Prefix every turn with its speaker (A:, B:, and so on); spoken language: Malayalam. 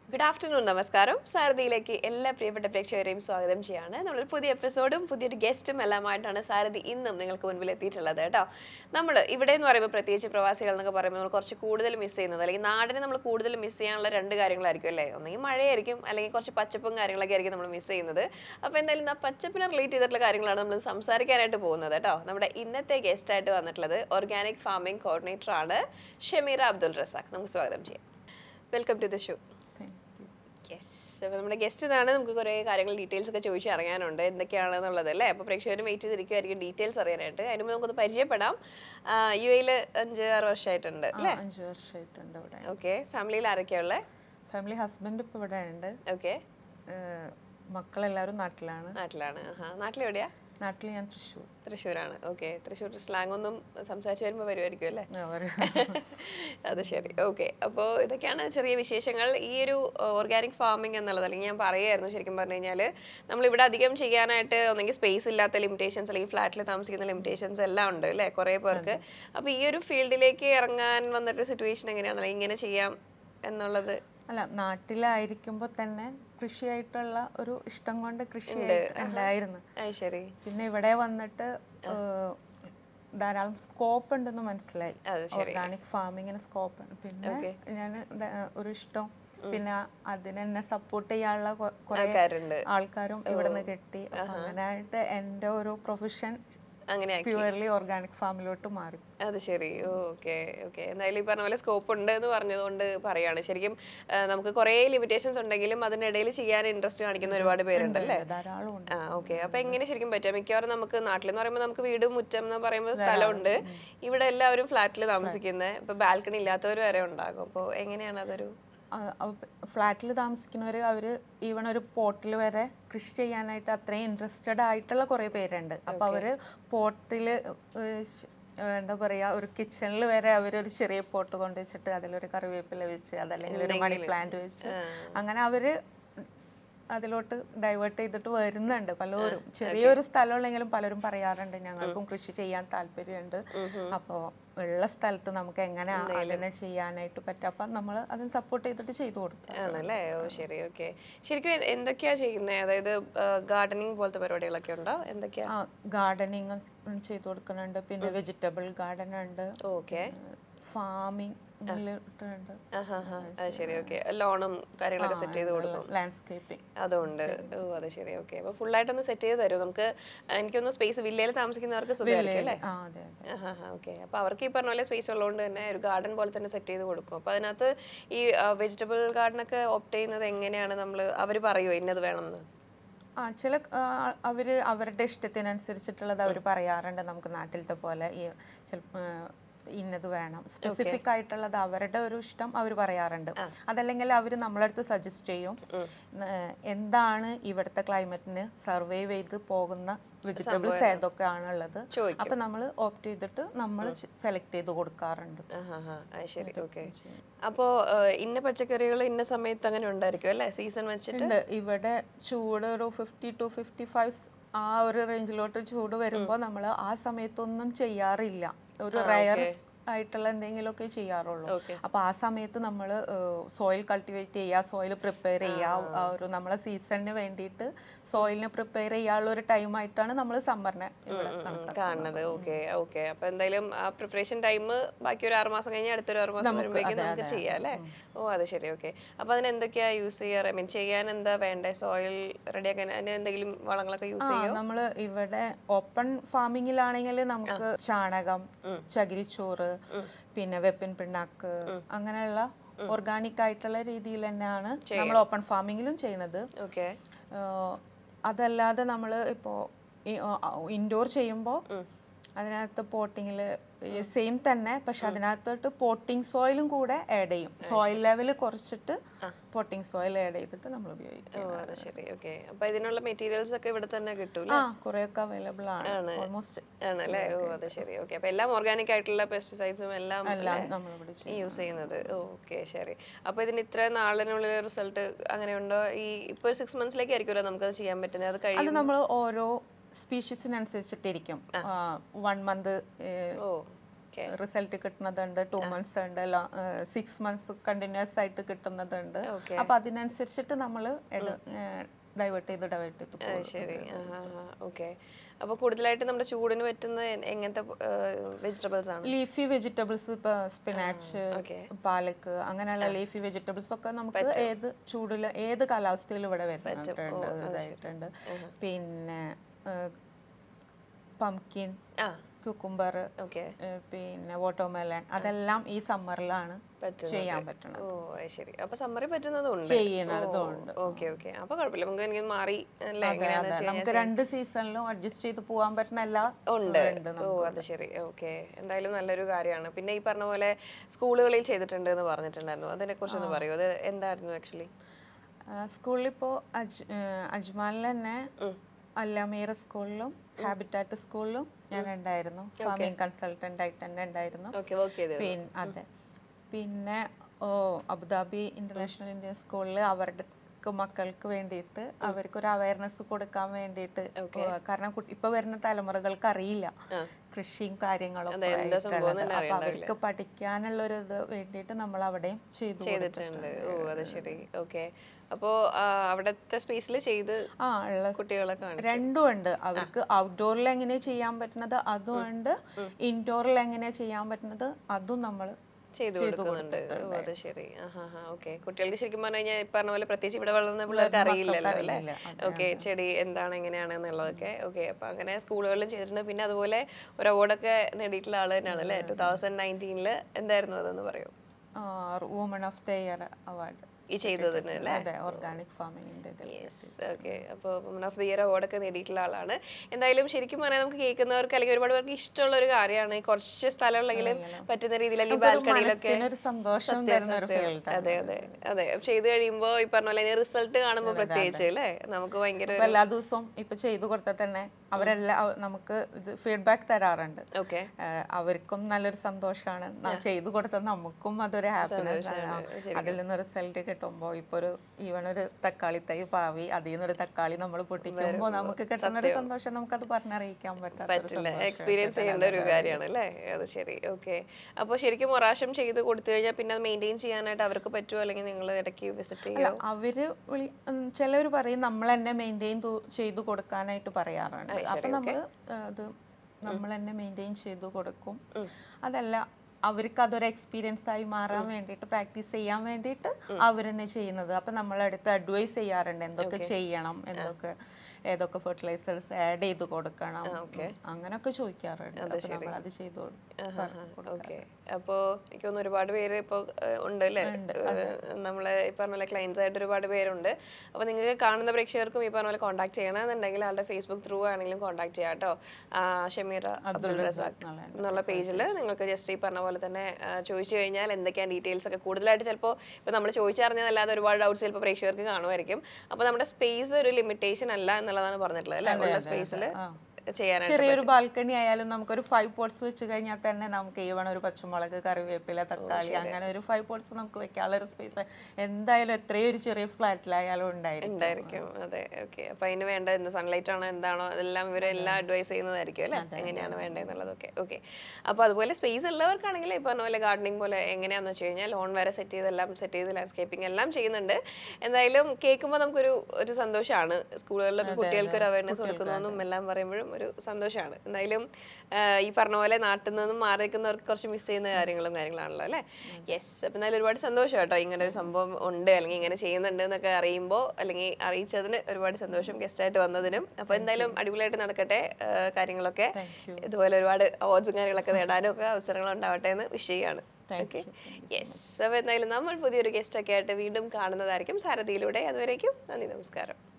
A: ഗുഡ് ആഫ്റ്റർനൂൺ നമസ്കാരം സാരഥിയിലേക്ക് എല്ലാ പ്രിയപ്പെട്ട പ്രേക്ഷകരെയും സ്വാഗതം ചെയ്യാണ് നമ്മളൊരു പുതിയ എപ്പിസോഡും പുതിയൊരു ഗസ്റ്റും എല്ലാമായിട്ടാണ് സാരഥി ഇന്നും നിങ്ങൾക്ക് മുൻപിൽ എത്തിയിട്ടുള്ളത് കേട്ടോ നമ്മൾ ഇവിടെ എന്ന് പറയുമ്പോൾ പ്രത്യേകിച്ച് പ്രവാസികൾ എന്നൊക്കെ പറയുമ്പോൾ നമ്മൾ കുറച്ച് കൂടുതൽ മിസ് ചെയ്യുന്നത് അല്ലെങ്കിൽ നാടിനെ നമ്മൾ കൂടുതൽ മിസ് ചെയ്യാനുള്ള രണ്ട് കാര്യങ്ങളായിരിക്കും അല്ലേ ഒന്നെങ്കിൽ മഴയായിരിക്കും അല്ലെങ്കിൽ കുറച്ച് പച്ചപ്പും കാര്യങ്ങളൊക്കെ ആയിരിക്കും നമ്മൾ മിസ് ചെയ്യുന്നത് അപ്പോൾ എന്തായാലും ആ പച്ചപ്പിനെ റിലേറ്റ് ചെയ്തിട്ടുള്ള കാര്യങ്ങളാണ് നമ്മൾ സംസാരിക്കാനായിട്ട് പോകുന്നത് കേട്ടോ നമ്മുടെ ഇന്നത്തെ ഗസ്റ്റ് ആയിട്ട് വന്നിട്ടുള്ളത് ഓർഗാനിക് ഫാമിംഗ് കോർഡിനേറ്റർ ആണ് ഷമീറ അബ്ദുൾ റസാഖ് നമുക്ക് സ്വാഗതം ചെയ്യാം welcome to the show yes അപ്പോൾ നമ്മുടെ ഗസ്റ്റ് ഇതാണ് നമുക്ക് കുറേ കാര്യങ്ങൾ ഡീറ്റെയിൽസ് ഒക്കെ ചോദിച്ച് അറിയാനുണ്ട് എന്തൊക്കെയാണെന്നുള്ളത് അല്ലേ അപ്പോൾ പ്രേക്ഷകരും വെയിറ്റ് ചെയ്തിരിക്കുമായിരിക്കും ഡീറ്റെയിൽസ് അറിയാനായിട്ട് അതിന് മുമ്പ് നമുക്കൊന്ന് പരിചയപ്പെടാം യു എയിൽ അഞ്ച് ആറ് വർഷമായിട്ടുണ്ട്
B: ആ, അഞ്ച് വർഷമായിട്ടുണ്ട് ഇവിടെ
A: ഓക്കെ ഫാമിലിയിൽ ആരൊക്കെയാ ഉള്ളത്
B: ഫാമിലി ഹസ്ബൻഡ് ഇപ്പോൾ ഇവിടെ ഉണ്ട്
A: ഓക്കെ
B: ഏഹ് മക്കളെല്ലാവരും നാട്ടിലാണ്
A: നാട്ടിലാണ് ആഹാ നാട്ടിലെവിടെയാ
B: നാട്ടിൽ ഞാൻ തൃശ്ശൂർ
A: തൃശ്ശൂരാണ് ഓക്കെ തൃശ്ശൂർ സ്ലാങ് ഒന്നും സംസാരിച്ച് വരുമ്പോൾ വരുമായിരിക്കും അല്ലേ
B: അവർ
A: അത് ശരി ഓക്കെ അപ്പോൾ ഇതൊക്കെയാണ് ചെറിയ വിശേഷങ്ങൾ ഈ ഒരു ഓർഗാനിക് ഫാമിംഗ് എന്നുള്ളത് അല്ലെങ്കിൽ ഞാൻ പറയുമായിരുന്നു ശരിക്കും പറഞ്ഞു കഴിഞ്ഞാൽ നമ്മളിവിടെ അധികം ചെയ്യാനായിട്ട് ഒന്നെങ്കിൽ സ്പേസ് ഇല്ലാത്ത ലിമിറ്റേഷൻസ് അല്ലെങ്കിൽ ഫ്ലാറ്റിൽ താമസിക്കുന്ന ലിമിറ്റേഷൻസ് എല്ലാം ഉണ്ട് അല്ലേ കുറേ പേർക്ക് അപ്പോൾ ഈ ഒരു ഫീൽഡിലേക്ക് ഇറങ്ങാൻ വന്നിട്ട് സിറ്റുവേഷൻ എങ്ങനെയാണ് അല്ലെങ്കിൽ ഇങ്ങനെ ചെയ്യാം എന്നുള്ളത്
B: അല്ല നാട്ടിലായിരിക്കുമ്പോൾ തന്നെ കൃഷിയായിട്ടുള്ള ഒരു ഇഷ്ടം കൊണ്ട് കൃഷി ഉണ്ടായിരുന്നു
A: അത് ശരി
B: പിന്നെ ഇവിടെ വന്നിട്ട് ഏഹ് ധാരാളം സ്കോപ്പ് ഉണ്ടെന്ന് മനസ്സിലായി
A: അത്
B: ഓർഗാനിക് ഫാമിങ്ങിന് സ്കോപ്പ് ഉണ്ട് പിന്നെ ഞാൻ ഒരു ഇഷ്ടം പിന്നെ അതിനെന്നെ സപ്പോർട്ട് ചെയ്യാനുള്ള കൊ- കുറെ
A: ആൾക്കാരുണ്ട്
B: ആൾക്കാരും ഇവിടുന്ന് കിട്ടി അപ്പൊ അങ്ങനെയായിട്ട് എൻ്റെ ഒരു പ്രൊഫഷൻ
A: അങ്ങനെ
B: പ്യുവർലി ഓർഗാനിക് ഫാമിലോട്ട് മാറി
A: അത് ശരി ഓക്കെ ഓക്കെ എന്തായാലും ഈ പറഞ്ഞ പോലെ സ്കോപ്പ് ഉണ്ട് എന്ന് പറഞ്ഞതുകൊണ്ട് പറയാണ് ശരിക്കും ആ, നമുക്ക് കുറേ ലിമിറ്റേഷൻസ് ഉണ്ടെങ്കിലും അതിനിടയിൽ ചെയ്യാൻ ഇൻട്രസ്റ്റ് കാണിക്കുന്ന ഒരുപാട് പേരുണ്ട് അല്ലേ
B: ധാരാളം ഉണ്ട്
A: ആ ഓക്കെ അപ്പൊ എങ്ങനെ ശരിക്കും പറ്റുക മിക്കവാറും നമുക്ക് നാട്ടിൽ എന്ന് പറയുമ്പോൾ നമുക്ക് വീട് മുറ്റം എന്ന് പറയുമ്പോൾ സ്ഥലമുണ്ട് ഇവിടെ എല്ലാവരും ഫ്ലാറ്റിൽ താമസിക്കുന്നത് ഇപ്പൊ ബാൽക്കണി ഇല്ലാത്തവർ വരെ ഉണ്ടാകും അപ്പോൾ എങ്ങനെയാണ് അതൊരു
B: ഫ്ലാറ്റിൽ താമസിക്കുന്നവർ അവർ ഈവൺ ഒരു പോട്ടിൽ വരെ കൃഷി ചെയ്യാനായിട്ട് അത്രയും ഇൻട്രസ്റ്റഡ് ആയിട്ടുള്ള കുറേ പേരുണ്ട് അപ്പോൾ അവർ പോട്ടിൽ എന്താ പറയുക ഒരു കിച്ചണിൽ വരെ അവരൊരു ചെറിയ പോട്ട് കൊണ്ടുവച്ചിട്ട് അതിലൊരു കറിവേപ്പില വെച്ച് അതല്ലെങ്കിൽ ഒരു മണി പ്ലാന്റ് വെച്ച് അങ്ങനെ അവർ അതിലോട്ട് ഡൈവേർട്ട് ചെയ്തിട്ട് വരുന്നുണ്ട് പലരും ചെറിയൊരു സ്ഥലമുള്ളെങ്കിലും പലരും പറയാറുണ്ട് ഞങ്ങൾക്കും കൃഷി ചെയ്യാൻ താല്പര്യമുണ്ട് അപ്പോൾ ഉള്ള സ്ഥലത്ത് നമുക്ക് എങ്ങനെ അതിനെ ചെയ്യാനായിട്ട് പറ്റും അപ്പം നമ്മൾ അതിന് സപ്പോർട്ട് ചെയ്തിട്ട് ചെയ്തു കൊടുക്കും
A: ആണല്ലേ ഓ ശരി ഓക്കെ ശരിക്കും എ- എന്തൊക്കെയാ ചെയ്യുന്നത് അതായത് ഗാർഡനിങ് പോലത്തെ പരിപാടികളൊക്കെ ഉണ്ടോ എന്തൊക്കെയാ
B: ആ ഗാർഡനിങ് ചെയ്തു കൊടുക്കുന്നുണ്ട് പിന്നെ വെജിറ്റബിൾ ഗാർഡൻ ഉണ്ട്
A: ഓക്കെ
B: ഫാമിംഗ് ഉണ്ട്
A: അത് ശരി ഓക്കെ ലോണും കാര്യങ്ങളൊക്കെ സെറ്റ് ചെയ്ത് കൊടുക്കും
B: ലാൻഡ്സ്കേപ്പിംഗ്
A: അതുകൊണ്ട് ഓ അത് ശരി ഓക്കെ അപ്പൊ ഫുൾ ആയിട്ടൊന്ന് സെറ്റ് ചെയ്ത് തരും നമുക്ക് എനിക്കൊന്ന് സ്പേസ് വില്ലയിൽ താമസിക്കുന്നവർക്ക് സുഖമായിരിക്കും അല്ലേ
B: ആ അതെ അതെ
A: ഓക്കെ അപ്പൊ അവർക്ക് ഈ പറഞ്ഞ പോലെ സ്പേസ് ഉള്ളതുകൊണ്ട് തന്നെ ഒരു ഗാർഡൻ പോലെ തന്നെ സെറ്റ് ചെയ്ത് കൊടുക്കും അപ്പൊ അതിനകത്ത് ഈ വെജിറ്റബിൾ ഗാർഡൻ ഒക്കെ ഓപ്റ്റ് ചെയ്യുന്നത് എങ്ങനെയാണ് നമ്മൾ അവർ പറയുമോ ഇന്നത് വേണമെന്ന്
B: ആ ചില ആ, അവര് അവരുടെ ഇഷ്ടത്തിനനുസരിച്ചിട്ടുള്ളത് അവർ പറയാറുണ്ട് നമുക്ക് നാട്ടിലത്തെ പോലെ ഈ ചിലപ്പോ ഇന്നത് വേണം സ്പെസിഫിക് ആയിട്ടുള്ളത് അവരുടെ ഒരു ഇഷ്ടം അവർ പറയാറുണ്ട് അതല്ലെങ്കിൽ അവർ നമ്മളടുത്ത് സജസ്റ്റ് ചെയ്യും ഏഹ് എന്താണ് ഇവിടുത്തെ ക്ലൈമറ്റിന് സർവൈവ് ചെയ്ത് പോകുന്ന വെജിറ്റബിൾസ് ഏതൊക്കെയാണ് ഉള്ളത്
A: ചോദിക്കും.
B: അപ്പൊ നമ്മൾ ഓപ്റ്റ് ചെയ്തിട്ട് നമ്മൾ സെലക്ട് ചെയ്ത് കൊടുക്കാറുണ്ട്
A: ആഹാ അത് ശരി ഓക്കെ അപ്പോ ഇന്ന പച്ചക്കറികൾ ഇന്ന സമയത്ത് അങ്ങനെ ഉണ്ടായിരിക്കും അല്ലേ സീസൺ വെച്ചിട്ട്
B: ഉണ്ട് ഇവിടെ ചൂട് ഒരു ഫിഫ്റ്റി ടു ഫിഫ്റ്റി ഫൈവ് ആ ഒരു റേഞ്ചിലോട്ട് ചൂട് വരുമ്പോൾ നമ്മൾ ആ സമയത്തൊന്നും ചെയ്യാറില്ല ഒരു റയർ ആയിട്ടുള്ള എന്തെങ്കിലുമൊക്കെ ചെയ്യാറുള്ളൂ
A: Okay.
B: അപ്പൊ ആ സമയത്ത് നമ്മൾ സോയിൽ കൾട്ടിവേറ്റ് ചെയ്യുക സോയിൽ പ്രിപ്പയർ ചെയ്യുക ആ ഒരു നമ്മളെ സീസണിന് വേണ്ടിയിട്ട് സോയിലിനെ പ്രിപ്പയർ ചെയ്യാനുള്ള ഒരു ടൈം ആയിട്ടാണ് നമ്മൾ സമ്മറിനെ ഇവിടെ കണക്കാക്കുന്നത്.
A: കാണുന്നത് ഓക്കെ ഓക്കെ അപ്പൊ എന്തായാലും ആ പ്രിപ്പറേഷൻ ടൈം ബാക്കി ഒരു ആറ് മാസം കഴിഞ്ഞ് അടുത്തൊരു ആറ് മാസം വരുമ്പോഴേക്കും നമുക്ക് ചെയ്യാം അല്ലേ ഓ അത് ശരി ഓക്കെ അപ്പൊ അതിന് എന്തൊക്കെയാ യൂസ് ചെയ്യാറ് ഐ മീൻ ചെയ്യാൻ എന്താ വേണ്ടേ സോയിൽ റെഡിയാക്കാൻ അതിന് എന്തെങ്കിലും വളങ്ങളൊക്കെ യൂസ്
B: ആ നമ്മള് ഇവിടെ ഓപ്പൺ ഫാമിങ്ങിലാണെങ്കിൽ നമുക്ക് ചാണകം ചകിരിച്ചോറ് പിന്നെ വെപ്പിൻ പിണ്ണാക്ക് അങ്ങനെയുള്ള ഓർഗാനിക് ആയിട്ടുള്ള രീതിയിൽ തന്നെയാണ് നമ്മൾ ഓപ്പൺ ഫാമിങ്ങിലും ചെയ്യുന്നത്
A: ഓക്കെ
B: ഏഹ് അതല്ലാതെ നമ്മൾ ഇപ്പോൾ ഇൻഡോർ ചെയ്യുമ്പോൾ അതിനകത്ത് പോട്ടിങ്ങിൽ സെയിം തന്നെ പക്ഷെ അതിനകത്തോട്ട് പോട്ടിംഗ് സോയിലും കൂടെ ആഡ് ചെയ്യും സോയിൽ ലെവൽ കുറച്ചിട്ട് പോട്ടിംഗ് സോയിൽ ആഡ് ചെയ്തിട്ട് നമ്മൾ ഉപയോഗിക്കും
A: ഓ അത് ശരി ഓക്കെ അപ്പൊ ഇതിനുള്ള മെറ്റീരിയൽസ് ഒക്കെ ഇവിടെ തന്നെ കിട്ടൂല
B: ആ കുറെയൊക്കെ അവൈലബിൾ ആണ് ഓൾമോസ്റ്റ്
A: ആണല്ലേ ഓ അത് ശരി ഓക്കെ അപ്പൊ എല്ലാം ഓർഗാനിക് ആയിട്ടുള്ള പെസ്റ്റിസൈഡ്സും എല്ലാം
B: എല്ലാം നമ്മളിവിടെ ചെയ്യും
A: യൂസ് ചെയ്യുന്നത് ഓക്കെ ശരി അപ്പൊ ഇതിന് ഇത്ര നാളിനുള്ളിൽ റിസൾട്ട് അങ്ങനെ ഉണ്ടോ ഈ ഇപ്പൊ സിക്സ് മന്ത്സിലേക്ക് ആയിരിക്കുമല്ലോ നമുക്കത് ചെയ്യാൻ പറ്റുന്നത് അത്
B: അത്
A: കഴിയും
B: നമ്മൾ ഓരോ സ്പീഷീസിനനുസരിച്ചിട്ടിരിക്കും one month
A: oh okay
B: result കിട്ടുന്നതുണ്ട് ടു മന്ത്സ് ഉണ്ട് സിക്സ് മന്ത്സ് കണ്ടിന്യൂസ് ആയിട്ട് കിട്ടുന്നതുണ്ട്
A: ഓക്കെ
B: അപ്പൊ അതിനനുസരിച്ചിട്ട് നമ്മൾ ഡൈവേർട്ട് ചെയ്ത് ഡൈവേർട്ട് ചെയ്ത് പോകും.
A: ശരി ഓക്കെ അപ്പൊ കൂടുതലായിട്ട് നമ്മുടെ ചൂടിന് പറ്റുന്ന എ- എങ്ങനത്തെ വെജിറ്റബിൾസ് ആണ്
B: ലീഫി വെജിറ്റബിൾസ് ഇപ്പൊ സ്പിനാച്ച്
A: ഓക്കെ
B: പാലക്ക് അങ്ങനെയുള്ള ലീഫി വെജിറ്റബിൾസ് ഒക്കെ നമുക്ക് ഏത് ചൂടില് ഏത് കാലാവസ്ഥയിലും ഇവിടെ വരുന്നുണ്ട് ഇതായിട്ടുണ്ട് പിന്നെ പംകിൻ
A: ആ
B: കുക്കുംബർ
A: ഓക്കെ
B: പിന്നെ വാട്ടർമെലൺ അതെല്ലാം ഈ സമ്മറിലാണ്
A: പറ്റുന്നത്.
B: ചെയ്യാൻ പറ്റണം
A: ഓ അത് ശരി അപ്പൊ സമ്മറി പറ്റുന്നതും ഉണ്ട്
B: ചെയ്യണതുണ്ട്
A: ഓക്കെ ഓക്കെ അപ്പൊ കുഴപ്പമില്ല നമുക്ക് എനിക്ക് മാറി അല്ലേ
B: അതെ,
A: എങ്ങനെയാന്ന്
B: അതെ.
A: വെച്ച്
B: നമുക്ക് രണ്ട് സീസണിലും അഡ്ജസ്റ്റ് ചെയ്ത് പോകാൻ പറ്റുന്ന എല്ലാ
A: ഉണ്ട്
B: ഉണ്ട്
A: ഓ അത് ശരി ഓക്കെ എന്തായാലും നല്ലൊരു കാര്യമാണ് പിന്നെ ഈ പറഞ്ഞ പോലെ സ്കൂളുകളിൽ ചെയ്തിട്ടുണ്ട് എന്ന് പറഞ്ഞിട്ടുണ്ടായിരുന്നു അതിനെ കുറിച്ചൊന്ന് പറയൂ അത് എന്തായിരുന്നു ആക്ച്വലി
B: സ്കൂളിൽ ഇപ്പോൾ അജ് അജ്മാലിൽ തന്നെ അല്ലാമീറ സ്കൂളിലും ഹാബിറ്റാറ്റ് സ്കൂളിലും ഞാൻ ഉണ്ടായിരുന്നു ഫാമിംഗ് കൺസൾട്ടന്റ് ആയിട്ട് തന്നെ ഉണ്ടായിരുന്നു
A: ഓക്കെ വർക്ക് ചെയ്തത്
B: പിന്നെ അതെ പിന്നെ ഓ അബുദാബി ഇന്റർനാഷണൽ ഇന്ത്യൻ സ്കൂളിൽ അവരുടെ ക്ക് മക്കൾക്ക് വേണ്ടിയിട്ട് അവർക്ക് ഒരു അവയർനെസ് കൊടുക്കാൻ വേണ്ടിയിട്ട് കാരണം കുട്ടി- ഇപ്പൊ വരുന്ന തലമുറകൾക്ക് അറിയില്ല
A: ആ.
B: കൃഷിയും കാര്യങ്ങളും ഒക്കെ
A: എന്താ സംഭവം
B: ആയിട്ടുള്ളത്.
A: തന്നെ
B: അപ്പൊ അവർക്ക് പഠിക്കാനുള്ള ഒരു ഇത് വേണ്ടിയിട്ട് നമ്മൾ അവിടെയും ചെയ്തു
A: ചെയ്തിട്ടുണ്ട് ഓ അത് ശരി ഓക്കെ അപ്പോ ആ, അവിടത്തെ സ്പേസിൽ ചെയ്ത്
B: ആ ഉള്ള
A: കുട്ടികളെ കാണിക്കും
B: രണ്ടും ഉണ്ട് അവർക്ക് ഔട്ട്ഡോറിൽ എങ്ങനെ ചെയ്യാൻ പറ്റുന്നത് അതും ഉണ്ട് ഇൻഡോറിൽ എങ്ങനെ ചെയ്യാൻ പറ്റുന്നത് അതും നമ്മൾ
A: ചെയ്തു കൊടുക്കുന്നുണ്ട് ഓ അത് ശരി ഓക്കെ കുട്ടികൾക്ക് ശരിക്കും പറഞ്ഞു കഴിഞ്ഞാൽ ഈ പറഞ്ഞ പോലെ പ്രത്യേകിച്ച് ഇവിടെ വളർന്ന പിള്ളേർക്ക് അറിയില്ലല്ലോ അല്ലേ
B: അറിയില്ല.
A: ഓക്കെ ചെടി എന്താണ് എങ്ങനെയാണ് എന്നുള്ളതൊക്കെ ഓക്കെ അപ്പൊ അങ്ങനെ സ്കൂളുകളിലും ചെയ്തിട്ടുണ്ട് പിന്നെ അതുപോലെ ഒരു അവാർഡൊക്കെ നേടിയിട്ടുള്ള ആള് തന്നെയാണ് അല്ലേ ടൂ തൗസൻഡ് നയൻറ്റീനില് എന്തായിരുന്നു അതെന്ന് പറയൂ
B: woman of the year award
A: ഈ ചെയ്തതിന് അല്ലേ
B: അതെ ഓർഗാനിക് ഫാമിങ്ങിന്റെ ഇതിൽ
A: യെസ് ഓക്കെ അപ്പോൾ വുമൺ ഓഫ് ദി ഇയർ അവാർഡൊക്കെ നേടിയിട്ടുള്ള ആളാണ് എന്തായാലും ശരിക്കും പറഞ്ഞാൽ നമുക്ക് കേൾക്കുന്നവർക്ക് അല്ലെങ്കിൽ ഒരുപാട് പേർക്ക് ഇഷ്ടമുള്ള ഒരു കാര്യമാണ് ഈ കുറച്ച് സ്ഥലമുള്ളെങ്കിലും പറ്റുന്ന രീതിയിൽ അല്ലെങ്കിൽ ബാൽക്കണിയിലൊക്കെ
B: ഒരു സന്തോഷം തരുന്ന ഒരു ഫീൽഡ്
A: അതെ അതെ അതെ ചെയ്ത് കഴിയുമ്പോൾ ഈ പറഞ്ഞ പോലെ റിസൾട്ട് കാണുമ്പോൾ പ്രത്യേകിച്ച് അല്ലേ നമുക്ക് ഭയങ്കര
B: ഇപ്പൊ എല്ലാ ദിവസവും ഇപ്പൊ ചെയ്തു കൊടുത്താൽ തന്നെ അവരെല്ലാം അവ- നമുക്ക് ഇത് ഫീഡ്ബാക്ക് തരാറുണ്ട്
A: ഓക്കെ
B: ഏഹ് അവർക്കും നല്ലൊരു സന്തോഷമാണ് ചെയ്തു കൊടുത്ത നമുക്കും അതൊരു ഹാപ്പിനെസ് ആണ് അതിൽ നിന്ന് റിസൾട്ട് കിട്ടുമ്പോൾ ഇപ്പൊ ഒരു ഈവൺ ഒരു തക്കാളി തൈ പാവി അതിൽ നിന്നൊരു തക്കാളി നമ്മൾ പൊട്ടിക്കുമ്പോൾ നമുക്ക് കിട്ടുന്ന ഒരു സന്തോഷം നമുക്കത് പറഞ്ഞറിയിക്കാൻ പറ്റാത്ത
A: പറ്റില്ല എക്സ്പീരിയൻസ് ചെയ്യേണ്ട ഒരു കാര്യമാണ് അല്ലേ അത് ശരി ഓക്കെ അപ്പോൾ ശരിക്കും ഒരാശം ചെയ്ത് കൊടുത്തു കഴിഞ്ഞാൽ പിന്നെ അത് മെയിൻറ്റെയിൻ ചെയ്യാനായിട്ട് അവർക്ക് പറ്റുമോ അല്ലെങ്കിൽ നിങ്ങൾ ഇടയ്ക്ക് വിസിറ്റ് ചെയ്യോ
B: അവര് വിളി ചിലവർ പറയും നമ്മൾ തന്നെ മെയിൻറ്റെയിൻ ചെയ്തു കൊടുക്കാനായിട്ട് പറയാറുണ്ട് അപ്പൊ നമ്മൾ അത് നമ്മൾ തന്നെ മെയിൻറ്റെയിൻ ചെയ്തു കൊടുക്കും അതല്ല അവർക്ക് അതൊരു എക്സ്പീരിയൻസ് ആയി മാറാൻ വേണ്ടിയിട്ട് പ്രാക്ടീസ് ചെയ്യാൻ വേണ്ടിയിട്ട് അവർ തന്നെ ചെയ്യുന്നത് അപ്പൊ നമ്മളടുത്ത് അഡ്വൈസ് ചെയ്യാറുണ്ട് എന്തൊക്കെ ചെയ്യണം എന്തൊക്കെ ഏതൊക്കെ ഫെർട്ടിലൈസേഴ്സ് ആഡ് ചെയ്ത് കൊടുക്കണം അങ്ങനൊക്കെ ചോദിക്കാറുണ്ട് അപ്പൊ നമ്മൾ അത് ചെയ്തു കൊടുക്കും
A: ഓക്കെ അപ്പോൾ എനിക്ക് തോന്നുന്നു ഒരുപാട് പേര് ഇപ്പോൾ ഉണ്ട് അല്ലേ ഏഹ്, നമ്മളെ ഈ പറഞ്ഞ പോലെ ക്ലയൻസ് ആയിട്ട് ഒരുപാട് പേരുണ്ട് അപ്പോൾ നിങ്ങൾക്ക് കാണുന്ന പ്രേക്ഷകർക്കും ഈ പറഞ്ഞ പോലെ കോൺടാക്ട് ചെയ്യണമെന്നുണ്ടെങ്കിൽ ആളുടെ ഫേസ്ബുക്ക് ത്രൂ ആണെങ്കിലും കോൺടാക്ട് ചെയ്യാം കേട്ടോ ഷമീറ അബ്ദുൾ റസാഖ് എന്നുള്ള പേജിൽ നിങ്ങൾക്ക് ജസ്റ്റ് ഈ പറഞ്ഞ പോലെ തന്നെ ആ, ചോദിച്ചു കഴിഞ്ഞാൽ എന്തൊക്കെയാണ് ഡീറ്റെയിൽസ് ഒക്കെ കൂടുതലായിട്ട് ചിലപ്പോൾ ഇപ്പോൾ നമ്മൾ ചോദിച്ചറിഞ്ഞതല്ലാതെ ഒരുപാട് ഡൗട്ട്സ് ചിലപ്പോൾ പ്രേക്ഷകർക്ക് കാണുമായിരിക്കും അപ്പോൾ നമ്മുടെ സ്പേസ് ഒരു ലിമിറ്റേഷൻ അല്ല എന്നുള്ളതാണ് പറഞ്ഞിട്ടുള്ളത് അല്ലേ ഉള്ള സ്പേസിൽ ചെയ്യാനായിട്ട്
B: ചെറിയൊരു ബാൽക്കണി ആയാലും നമുക്കൊരു ഫൈവ് പോട്ട്സ് വെച്ച് കഴിഞ്ഞാൽ തന്നെ നമുക്ക് ഈവൺ ഒരു പച്ചമുളക് കറിവേപ്പില തക്കാളി അങ്ങനെ ഒരു ഫൈവ് പോട്ട്സ് നമുക്ക് വെക്കാനുള്ള ഒരു സ്പേസ് എന്തായാലും എത്രയോ ഒരു ചെറിയ ഫ്ലാറ്റിലായാലും ഉണ്ടായിരിക്കും
A: ഉണ്ടായിരിക്കും അതെ ഓക്കെ അപ്പൊ അതിന് വേണ്ട എന്ത് സൺലൈറ്റ് ആണോ എന്താണോ അതെല്ലാം ഇവരെല്ലാം അഡ്വൈസ് ചെയ്യുന്നതായിരിക്കും അല്ലേ എങ്ങനെയാണ് വേണ്ടതെന്നുള്ളതൊക്കെ ഓക്കെ അപ്പൊ അതുപോലെ സ്പേസ് ഉള്ളവർക്കാണെങ്കിൽ ഈ പറഞ്ഞ പോലെ ഗാർഡനിങ് പോലെ എങ്ങനെയാന്ന് വെച്ച് കഴിഞ്ഞാൽ ലോൺ വരെ സെറ്റ് ചെയ്തെല്ലാം സെറ്റ് ചെയ്ത് ലാൻഡ്സ്കേപ്പിംഗ് എല്ലാം ചെയ്യുന്നുണ്ട് എന്തായാലും കേൾക്കുമ്പോൾ നമുക്കൊരു ഒരു സന്തോഷമാണ് സ്കൂളുകളിലൊക്കെ കുട്ടികൾക്ക് ഒരു അവയർനെസ് കൊടുക്കുന്നതെന്നും എല്ലാം പറയുമ്പോഴും ഒരു സന്തോഷമാണ് എന്തായാലും ആ, ഈ പറഞ്ഞ പോലെ നാട്ടിൽ നിന്നും മാറി നിൽക്കുന്നവർക്ക് കുറച്ച് മിസ് ചെയ്യുന്ന കാര്യങ്ങളും കാര്യങ്ങളാണല്ലോ അല്ലേ യെസ് അപ്പം എന്തായാലും ഒരുപാട് സന്തോഷം കേട്ടോ ഇങ്ങനെ ഒരു സംഭവം ഉണ്ട് അല്ലെങ്കിൽ ഇങ്ങനെ ചെയ്യുന്നുണ്ട് എന്നൊക്കെ അറിയുമ്പോൾ അല്ലെങ്കിൽ അറിയിച്ചതിന് ഒരുപാട് സന്തോഷം ഗസ്റ്റായിട്ട് വന്നതിനും അപ്പോൾ എന്തായാലും അടിപൊളിയായിട്ട് നടക്കട്ടെ ആ, കാര്യങ്ങളൊക്കെ ഇതുപോലെ ഒരുപാട് അവാർഡ്സും കാര്യങ്ങളൊക്കെ നേടാനും ഒക്കെ അവസരങ്ങൾ ഉണ്ടാവട്ടെ എന്ന് വിഷ് ചെയ്യാണ് ഓക്കെ യെസ് അപ്പോൾ എന്തായാലും നമ്മൾ പുതിയൊരു ഗസ്റ്റ് ഒക്കെ ആയിട്ട് വീണ്ടും കാണുന്നതായിരിക്കും സാരഥിയിലൂടെ അതുവരേക്കും നന്ദി നമസ്കാരം